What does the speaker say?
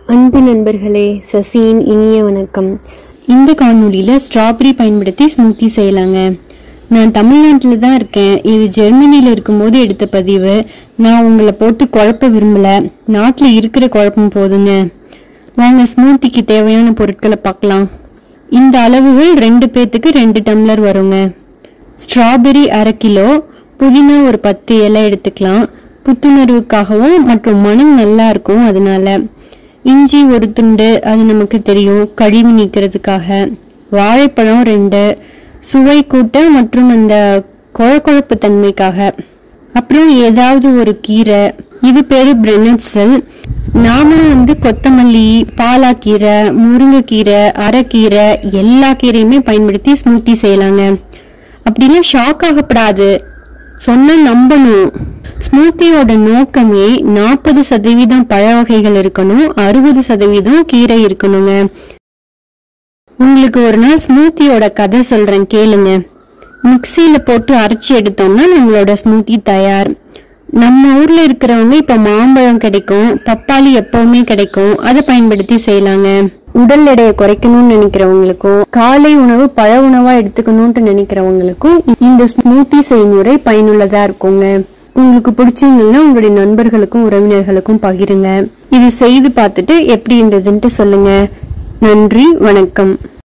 அன்பு நண்பர்களே சசியின் இனிய வணக்கம் இந்த காணொளியில் ஸ்ட்ராபெரி பயன்படுத்தி ஸ்மூத்தி செய்யலாங்க நான் தமிழ்நாட்டில் தான் இருக்கேன் இது ஜெர்மனியில் இருக்கும்போது எடுத்த பதிவு நான் உங்களை போட்டு குழப்ப விரும்பல நாட்டில் இருக்கிற குழப்பம் போதுங்க வாங்க ஸ்மூத்திக்கு தேவையான பொருட்களை பார்க்கலாம் இந்த அளவுகள் ரெண்டு பேத்துக்கு ரெண்டு டம்ளர் வருங்க ஸ்ட்ராபெரி அரை கிலோ புதினா ஒரு பத்து இலை எடுத்துக்கலாம் புத்துணர்வுக்காகவும் மற்றும் மனம் நல்லா இருக்கும் அதனால இஞ்சி ஒரு துண்டு அது நமக்கு தெரியும் கழிவு நீக்கிறதுக்காக வாழைப்பழம் ரெண்டு சுவை கூட்ட மற்றும் அந்த கொழகொழப்பு தன்மைக்காக அப்புறம் ஏதாவது ஒரு கீரை இது பேரு பிரெனட்சல் நாம வந்து கொத்தமல்லி பாலாக்கீரை முருங்கைக்கீரை அரைக்கீரை எல்லா கீரையுமே பயன்படுத்தி ஸ்மூத்தி செய்யலாங்க அப்படிலாம் ஷாக் ஆகப்படாது சொன்னா நம்பணும் ஸ்மூத்தியோட நோக்கமே நாற்பது சதவீதம் பழ வகைகள் இருக்கணும் அறுபது சதவீதம் கீரை இருக்கணுங்க உங்களுக்கு ஒரு நாள் ஸ்மூத்தியோட கதை சொல்றேன் கேளுங்க மிக்சியில போட்டு அரைச்சி எடுத்தோம்னா நம்மளோட ஸ்மூத்தி தயார் நம்ம ஊர்ல இருக்கிறவங்க இப்ப மாம்பழம் கிடைக்கும் பப்பாளி எப்பவுமே கிடைக்கும் அதை பயன்படுத்தி செய்யலாங்க உடல் எடையை குறைக்கணும்னு நினைக்கிறவங்களுக்கும் காலை உணவு பழ உணவா எடுத்துக்கணும்னு நினைக்கிறவங்களுக்கும் இந்த ஸ்மூத்தி செய்முறை பயனுள்ளதா இருக்குங்க உங்களுக்கு பிடிச்சிருந்ததுன்னா உங்களுடைய நண்பர்களுக்கும் உறவினர்களுக்கும் பகிருங்க இது செய்து பார்த்துட்டு எப்படி இருந்ததுன்ட்டு சொல்லுங்க நன்றி வணக்கம்